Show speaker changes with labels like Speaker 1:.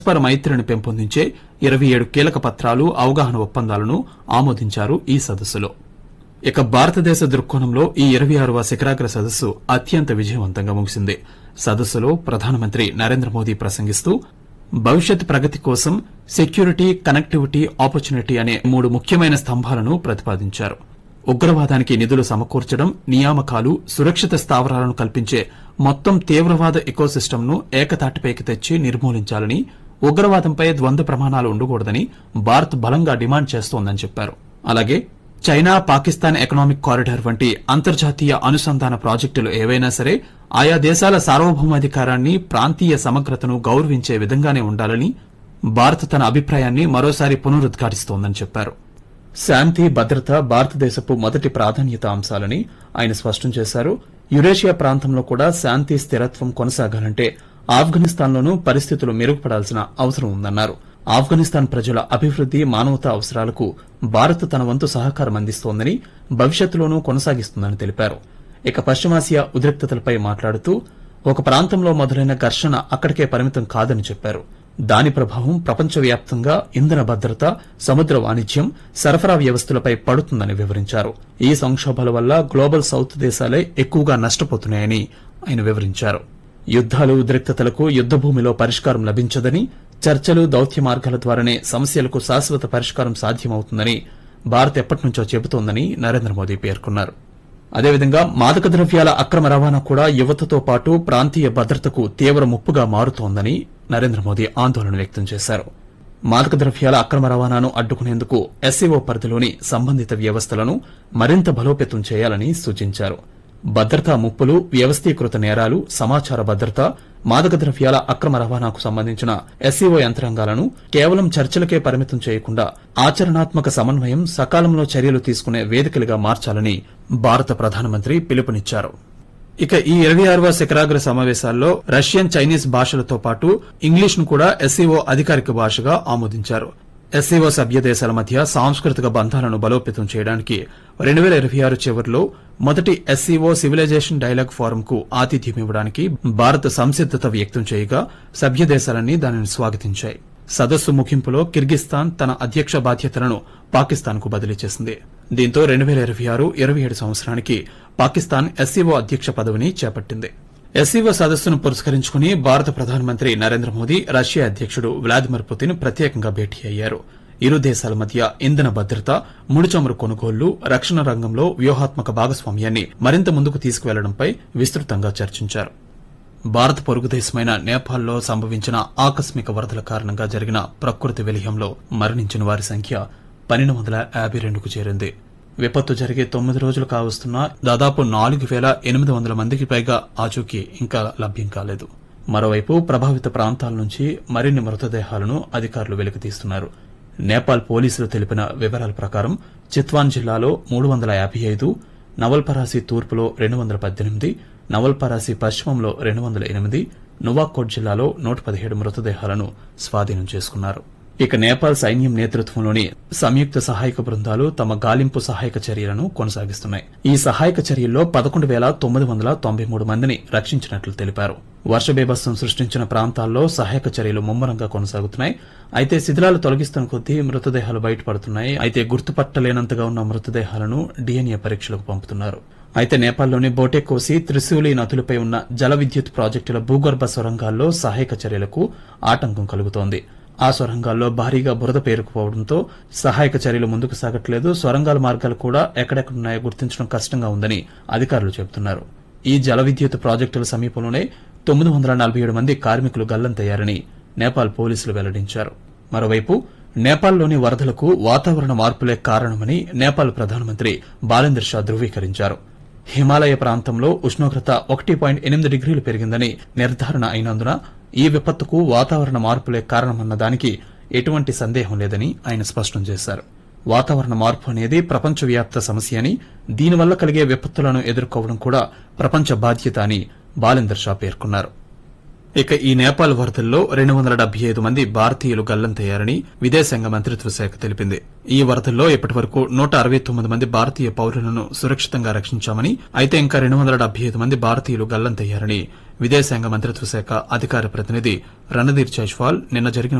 Speaker 1: పరస్పర మైత్రిని పెంపొందించే ఇరవై ఏడు కీలక పత్రాలు అవగాహన ఒప్పందాలను ఆమోదించారు ఈ సదస్సులో ఇక భారతదేశ దృక్కోణంలో ఈ ఇరవై ఆరవ శిఖరాగ్ర సదస్సు అత్యంత విజయవంతంగా ముగిసింది సదస్సులో ప్రధానమంత్రి నరేంద్ర మోదీ ప్రసంగిస్తూ భవిష్యత్ ప్రగతి కోసం సెక్యూరిటీ కనెక్టివిటీ ఆపర్చునిటీ అనే మూడు ముఖ్యమైన స్తంభాలను ప్రతిపాదించారు ఉగ్రవాదానికి నిధులు సమకూర్చడం నియామకాలు సురక్షిత స్థావరాలను కల్పించే మొత్తం తీవ్రవాద ఎకోసిస్టమ్ను ఏకతాటిపైకి తెచ్చి నిర్మూలించాలని ఉగ్రవాదంపై ద్వంద్వ ప్రమాణాలు ఉండకూడదని భారత్ బలంగా డిమాండ్ చేస్తోందని చెప్పారు అలాగే చైనా పాకిస్తాన్ ఎకనామిక్ కారిడార్ వంటి అంతర్జాతీయ అనుసంధాన ప్రాజెక్టులు ఏవైనా సరే ఆయా దేశాల సార్వభౌమాధికారాన్ని ప్రాంతీయ సమగ్రతను గౌరవించే విధంగానే ఉండాలని భారత్ తన అభిప్రాయాన్ని మరోసారి పునరుద్ఘాటిస్తోందని చెప్పారు శాంతి భద్రత భారతదేశపు మొదటి ప్రాధాన్యత అంశాలని ఆయన స్పష్టం చేశారు యురేషియా ప్రాంతంలో కూడా శాంతి స్థిరత్వం కొనసాగాలంటే ఆఫ్ఘనిస్తాన్లోనూ పరిస్థితులు మెరుగుపడాల్సిన అవసరం ఉందన్నారు ఆఫ్ఘనిస్తాన్ ప్రజల అభివృద్ది మానవతా అవసరాలకు భారత్ తన వంతు సహకారం అందిస్తోందని భవిష్యత్తులోనూ కొనసాగిస్తుందని తెలిపారు ఇక పశ్చిమాసియా ఉద్రిక్తతలపై మాట్లాడుతూ ఒక ప్రాంతంలో మొదలైన ఘర్షణ అక్కడికే పరిమితం కాదని చెప్పారు దాని ప్రభావం ప్రపంచవ్యాప్తంగా ఇంధన భద్రత సముద్ర వాణిజ్యం సరఫరా వ్యవస్థలపై పడుతుందని వివరించారు ఈ సంక్షోభాల వల్ల గ్లోబల్ సౌత్ దేశాలే ఎక్కువగా నష్టపోతున్నాయని ఆయన వివరించారు యుద్దాలు ఉద్రిక్తతలకు యుద్దభూమిలో పరిష్కారం లభించదని చర్చలు దౌత్య మార్గాల ద్వారానే సమస్యలకు శాశ్వత పరిష్కారం సాధ్యమవుతుందని భారత్ ఎప్పటినుంచో చెబుతోందని నరేంద్ర మోదీ పేర్కొన్నారు అదేవిధంగా మాదక ద్రవ్యాల అక్రమ రవాణా కూడా యువతతో పాటు ప్రాంతీయ భద్రతకు తీవ్ర ముప్పుగా మారుతోందని నరేంద్ర మోదీ ఆందోళన వ్యక్తం చేశారు మాదక ద్రవ్యాల అక్రమ రవాణాను అడ్డుకునేందుకు ఎస్సీఓ పరిధిలోని సంబంధిత వ్యవస్థలను మరింత బలోపేతం చేయాలని సూచించారు భద్రతా ముప్పులు వ్యవస్థీకృత నేరాలు సమాచార భద్రత మాదక ద్రవ్యాల అక్రమ రవాణాకు సంబంధించిన ఎస్సీఓ యంత్రాంగాలను కేవలం చర్చలకే పరిమితం చేయకుండా ఆచరణాత్మక సమన్వయం సకాలంలో చర్యలు తీసుకునే వేదికలుగా మార్చాలని భారత ప్రధానమంత్రి పిలుపునిచ్చారు ఇక ఈ ఇరవై ఆరవ శిఖరాగ్ర సమావేశాల్లో రష్యన్ చైనీస్ భాషలతో పాటు ఇంగ్లీష్ ను కూడా ఎస్సీఓ అధికారిక భాషగా ఆమోదించారు ఎస్సీఓ సభ్య దేశాల మధ్య సాంస్కృతిక బంధాలను బలోపేతం చేయడానికి రెండు వేల ఇరవై ఆరు చివరిలో మొదటి ఎస్సీఓ సివిలైజేషన్ డైలాగ్ ఫోరం కు ఆతిథ్యం ఇవ్వడానికి భారత్ సంసిద్దత వ్యక్తం చేయగా సభ్య దేశాలన్నీ దానిని స్వాగతించాయి సదస్సు ముగింపులో కిర్గిస్తాన్ తన అధ్యక్ష బాధ్యతలను పాకిస్తాన్ కు బదిలీ చేసింది దీంతో రెండు వేల ఇరవై ఆరు ఇరవై ఏడు సంవత్సరానికి పాకిస్తాన్ ఎస్సీఓ అధ్యక్ష పదవిని చేపట్టింది ఎస్సీఓ సదస్సును పురస్కరించుకుని భారత ప్రధానమంత్రి నరేంద్ర మోదీ రష్యా అధ్యకుడు వ్లాదిమిర్ పుతిన్ ప్రత్యేకంగా భేటీ అయ్యారు ఇరు దేశాల మధ్య ఇంధన భద్రత ముడిచమురు కొనుగోళ్లు రక్షణ రంగంలో వ్యూహాత్మక భాగస్వామ్యాన్ని మరింత ముందుకు తీసుకువెళ్లడంపై విస్తృతంగా చర్చించారు భారత పొరుగు దేశమైన నేపాల్లో సంభవించిన ఆకస్మిక వరదల కారణంగా జరిగిన ప్రకృతి విలయంలో మరణించిన వారి సంఖ్య పన్నెండు వందల యాభై రెండుకు చేరింది విపత్తు జరిగే తొమ్మిది రోజులు కావస్తున్నా దాదాపు నాలుగు వేల ఎనిమిది వందల మందికి పైగా ఆచూకీ ఇంకా లభ్యం కాలేదు మరోవైపు ప్రభావిత ప్రాంతాల నుంచి మరిన్ని మృతదేహాలను అధికారులు వెలికితీస్తున్నారు నేపాల్ పోలీసులు తెలిపిన వివరాల ప్రకారం చిత్వాన్ జిల్లాలో మూడు వందల యాభై ఐదు నవల్పరాసి తూర్పులో రెండు వందల పద్దెనిమిది నవల్పరాసి పశ్చిమంలో రెండు వందల ఎనిమిది నువాకోట్ జిల్లాలో నూట పదిహేడు మృతదేహాలను స్వాధీనం చేసుకున్నారు ఇక నేపాల్ సైన్యం నేతృత్వంలోని సంయుక్త సహాయక బృందాలు తమ గాలింపు సహాయక చర్యలను కొనసాగిస్తున్నాయి ఈ సహాయక చర్యల్లో పదకొండు వేల తొమ్మిది వందల తొంభై మూడు మందిని రక్షించినట్లు తెలిపారు వర్ష బీభత్సం సృష్టించిన ప్రాంతాల్లో సహాయక చర్యలు ముమ్మరంగా కొనసాగుతున్నాయి అయితే శిథిలాలు తొలగిస్తున్న కొద్దీ మృతదేహాలు బయటపడుతున్నాయి అయితే గుర్తుపట్టలేనంతగా ఉన్న మృతదేహాలను డీఎన్ఏ పరీక్షలకు పంపుతున్నారు అయితే నేపాల్లోని బోటెకోసి త్రిశూలి నదులపై ఉన్న జల విద్యుత్ ప్రాజెక్టుల భూగర్భ సొరంగాల్లో సహాయక చర్యలకు ఆటంకం కలుగుతోంది ఆ సొరంగాల్లో భారీగా బురద పేరుకుపోవడంతో సహాయక చర్యలు ముందుకు సాగట్లేదు సొరంగాల మార్గాలు కూడా ఎక్కడెక్కడున్నాయో గుర్తించడం కష్టంగా ఉందని అధికారులు చెబుతున్నారు ఈ జల విద్యుత్ ప్రాజెక్టుల సమీపంలోనే తొమ్మిది వందల నలభై ఏడు మంది కార్మికులు గల్లంతయ్యారని నేపాల్ పోలీసులు వెల్లడించారు మరోవైపు నేపాల్లోని వరదలకు వాతావరణ మార్పులే కారణమని నేపాల్ ప్రధానమంత్రి బాలేందర్ షా ధృవీకరించారు హిమాలయ ప్రాంతంలో ఉష్ణోగ్రత ఒకటి పాయింట్ ఎనిమిది డిగ్రీలు పెరిగిందని నిర్ధారణ అయినందున ఈ విపత్తుకు వాతావరణ మార్పులే కారణమన్న దానికి ఎటువంటి సందేహం లేదని ఆయన స్పష్టం చేశారు వాతావరణ మార్పు అనేది ప్రపంచవ్యాప్త సమస్య అని దీనివల్ల కలిగే విపత్తులను ఎదుర్కోవడం కూడా ప్రపంచ బాధ్యత అని బాలేందర్ షా పేర్కొన్నారు ఇక ఈ నేపాల్ వరదల్లో రెండు వందల డెబ్బై ఐదు మంది భారతీయులు గల్లంతయ్యారని విదేశాంగ మంత్రిత్వ శాఖ తెలిపింది ఈ వరదల్లో ఇప్పటి వరకు నూట అరవై తొమ్మిది మంది భారతీయ పౌరులను సురక్షితంగా రక్షించామని అయితే ఇంకా రెండు వందల డెబ్బై ఐదు మంది భారతీయులు గల్లంతయ్యారని విదేశాంగ మంత్రిత్వ శాఖ అధికార ప్రతినిధి రణధీర్ జైస్వాల్ నిన్న జరిగిన